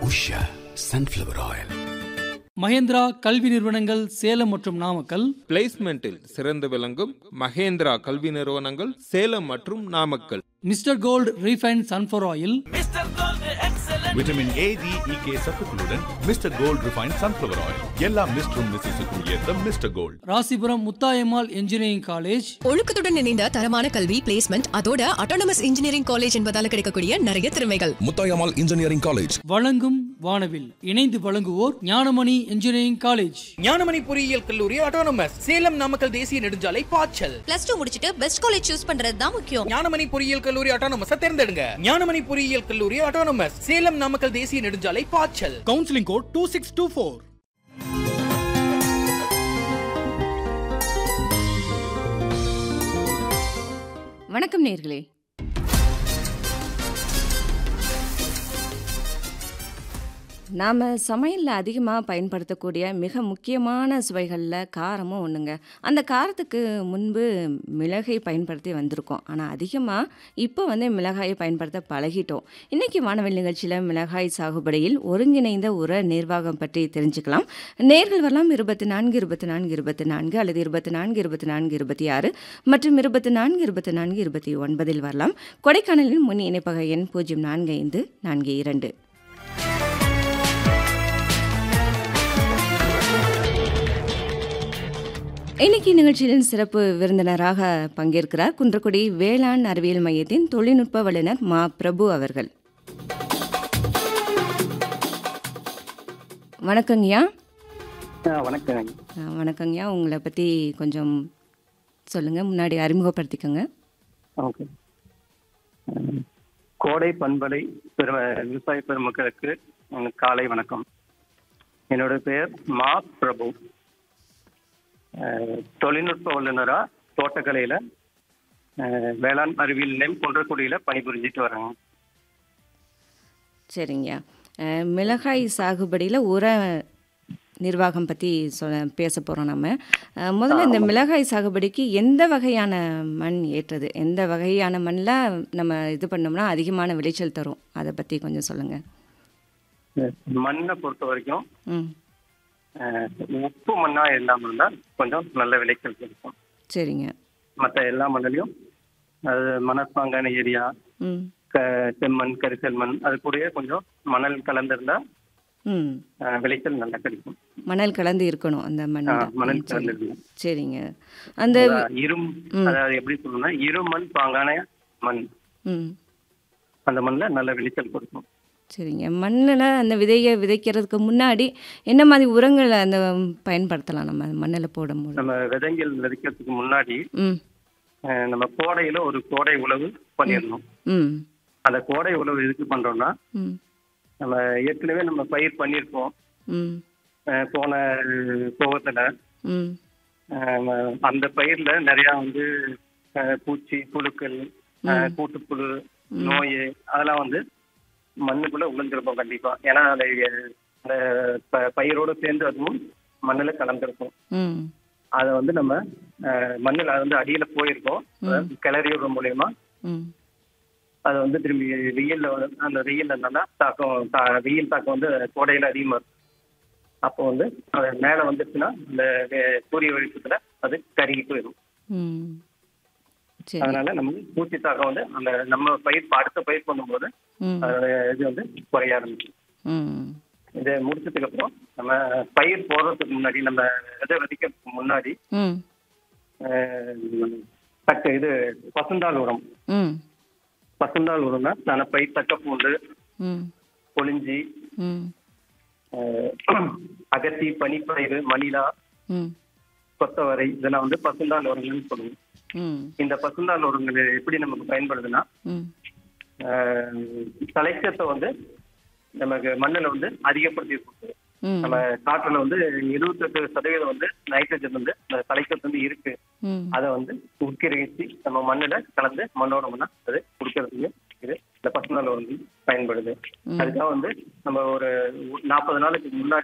Usha sunflower oil Mahindra கல்வி நிறுவனங்கள் சேலம் மற்றும் நாமக்கல் பிளேஸ்மெண்டில் சிறந்து விளங்கும் மகேந்திரா கல்வி நிறுவனங்கள் சேலம் மற்றும் Namakkal Mister Gold refine sunflower oil vitamin A D E சத்துக்களுடன் Mister Gold refine sunflower oil எல்லா மிஸ்டரும் மிஸ்ஸஸுக்கும் ஏற்ற Mister Gold Rasipuram Muthayammal engineering college ஒழுக்கத்துடன் இணைந்த தரமான கல்வி பிளேஸ்மெண்ட் அதோட அட்டானமஸ் இன்ஜினியரிங் காலேஜ் என்பதால கிடைக்கக்கூடிய நிறைய திறமைகள் முத்தாயம்மாள் இன்ஜினியரிங் காலேஜ் வழங்கும் வானவில் இணைந்து வழங்குவோர் ஞானமணி இன்ஜினியரிங் காலேஜ் ஞானமணி பொறியியல் கல்லூரி அட்டானமஸ் சேலம் நாமக்கல் தேசிய நெடுஞ்சாலை பாய்ச்சல் பிளஸ் டூ முடிச்சிட்டு பெஸ்ட் காலேஜ் சூஸ் பண்றது தான் முக்கியம் ஞானமணி பொறியியல் கல்லூரி அட்டானமஸ் தேர்ந்தெடுங்க ஞானமணி பொறியியல் கல்லூரி அட்டானமஸ் சேலம் நாமக்கல் தேசிய நெடுஞ்சாலை பாய்ச்சல் counselling code two six two four வணக்கம் நேர்களே நாம் சமையலில் அதிகமாக பயன்படுத்தக்கூடிய மிக முக்கியமான சுவைகளில் காரமும் ஒன்றுங்க அந்த காரத்துக்கு முன்பு மிளகை பயன்படுத்தி வந்திருக்கோம் ஆனால் அதிகமாக இப்போ வந்து மிளகாயை பயன்படுத்த பழகிட்டோம் இன்றைக்கி வானவில் நிகழ்ச்சியில் மிளகாய் சாகுபடியில் ஒருங்கிணைந்த உர நிர்வாகம் பற்றி தெரிஞ்சுக்கலாம் நேர்கள் வரலாம் இருபத்தி நான்கு இருபத்தி நான்கு இருபத்தி நான்கு அல்லது இருபத்தி நான்கு இருபத்தி நான்கு இருபத்தி ஆறு மற்றும் இருபத்தி நான்கு இருபத்தி நான்கு இருபத்தி ஒன்பதில் வரலாம் கொடைக்கானலின் முன் இணைப்பக எண் பூஜ்ஜியம் நான்கு ஐந்து நான்கு இரண்டு இன்னைக்கு நிகழ்ச்சியின் சிறப்பு விருந்தினராக பங்கேற்கிறார் குன்றக்குடி வேளாண் அறிவியல் மையத்தின் தொழில்நுட்ப வல்லுநர் மா பிரபு அவர்கள் வணக்கங்கய்யா வணக்கம் ஆ, வணக்கங்கய்யா உங்களை பற்றி கொஞ்சம் சொல்லுங்கள் முன்னாடி அறிமுகப்படுத்திக்கோங்க ஓகே அஹ், கோடை பண்பலை பெரு விவசாய பெருமக்களுக்கு உம், காலை வணக்கம் என்னோட பெயர் மா பிரபு அஹ், தொழில்நுட்ப வல்லுநரா தோட்டக்கலையில அஹ், வேளாண் அறிவியல் நிலையம் குன்றக்குடியில பணிபுரிஞ்சிட்டு வரேங்க சரிங்கய்யா அஹ், மிளகாய் சாகுபடியில் உர நிர்வாகம் பற்றி சொல்ல பேச போகிறோம் நம்ம அஹ், முதல்ல இந்த மிளகாய் சாகுபடிக்கு எந்த வகையான மண் ஏற்றது எந்த வகையான மண்ணில் நம்ம இது பண்ணோம்னா அதிகமான விளைச்சல் தரும் அதை பற்றி கொஞ்சம் சொல்லுங்கள் மண்ணை பொறுத்த வரைக்கும் ம் அஹ், உப்பு மண்ணா இல்லாம இருந்தா கொஞ்சம் நல்ல விளைச்சல் கிடைக்கும் சரிங்க மற்ற எல்லா மண்ணிலையும் அது மணற்பாங்கான ஏரியா ம் க செம்மண் கரிசல் மண் அது கூடயே கொஞ்சம் மணல் கலந்திருந்தா ம் அஹ், விளைச்சல் நல்லா கிடைக்கும் மணல் கலந்து இருக்கணும் அந்த ஆ, மண்ணில் மணல் ம், சரி. கலந்து சரிங்க அந்த அதான் இரும் அதாவது எப்படி சொல்லணும்னா இருமண் பாங்கான மண் ம் அந்த மண்ணில் நல்ல விளைச்சல் கொடுக்கும் சரிங்க மண்ணில் அந்த விதையை விதைக்கிறதுக்கு முன்னாடி என்ன மாதிரி உரங்களை அந்த பயன்படுத்தலாம் நம்ம மண்ணில் போடும்போது நம்ம விதைகள் விதைக்கிறதுக்கு முன்னாடி ம் அஹ், நம்ம கோடையில ஒரு கோடை உழவு பண்ணிடணும் ம் அந்த கோடை உழவு எதுக்கு பண்றோம்னா ம் நம்ம ஏற்கனவே நம்ம பயிர் பண்ணியிருப்போம் ம் அஹ், போன கோவத்துல ம் அஹ், அந்த பயிர்ல நிறைய வந்து அஹ், பூச்சி புழுக்கள் அஹ், கூட்டுப்புழு நோய் அதெல்லாம் வந்து மண்ணுக்குள்ள உளுந்திருப்போம் கண்டிப்பா ஏன்னா அந்த அந்த ப- பயிரோட சேர்ந்து அதுவும் மண்ணுல கலந்திருக்கும் ம் அதை வந்து நம்ம அஹ், மண்ணுல அது வந்து அடியில போயிருக்கோம் அதாவது கிளறி விடுற மூலியமா ம் அது வந்து திரும்பி வெயில்ல வந்து- அந்த வெயில்ல என்னன்னா தாக்கம் தா- வெயில் தாக்கம் வந்து கோடையில அதிகமா இருக்கும் அப்போ வந்து அது மேல வந்துச்சுன்னா இந்த வெ- சூரிய வெளிச்சத்துல அது கருகி போயிடும் ம் சரி அதனால நமக்கு பூச்சி தாக்கம் வந்து அந்த நம்ம பயிர் அடுத்த பயிர் பண்ணும்போது ம் அதோட இது வந்து குறைய ஆரம்பிக்கும் ம் இதை முடிச்சதுக்கு அப்புறம் நம்ம பயிர் போடுறதுக்கு முன்னாடி நம்ம விதை விதைக்கிறதுக்கு முன்னாடி ம் அஹ், தக்க இது பசுந்தாள் உரம் ம் பசுந்தாள் உரம்னா நனப்பை தக்கப்பூண்டு ம் கொளிஞ்சி ம் அஹ், அகத்தி பனிப்பயிறு மணிலா ம் கொத்தவரை இதெல்லாம் வந்து பசுந்தாள் உரங்கள்னு சொல்லுவோம் ம் இந்த பசுந்தாள் உரங்கள் எப்படி நமக்கு பயன்படுதுன்னா ம் அஹ், தலைச்சத்தை வந்து நமக்கு மண்ணில் வந்து அதிகப்படுத்தி கொடுக்குது ம் நம்ம காற்றுல வந்து எழுபத்தெட்டு சதவீதம் வந்து நைட்ரஜன் வந்து அந்த தலைச்சத்து வந்து இருக்கு ம் அதை வந்து உட்கிரகிச்சு நம்ம மண்ணுல கலந்து மண்ணோட மண்ணா அது கொடுக்கறதுக்கு இது இந்த பசுந்தாள் உரங்கள் பயன்படுது அதுக்காக வந்து நம்ம ஒரு நாற்பது நாளுக்கு முன்னாடி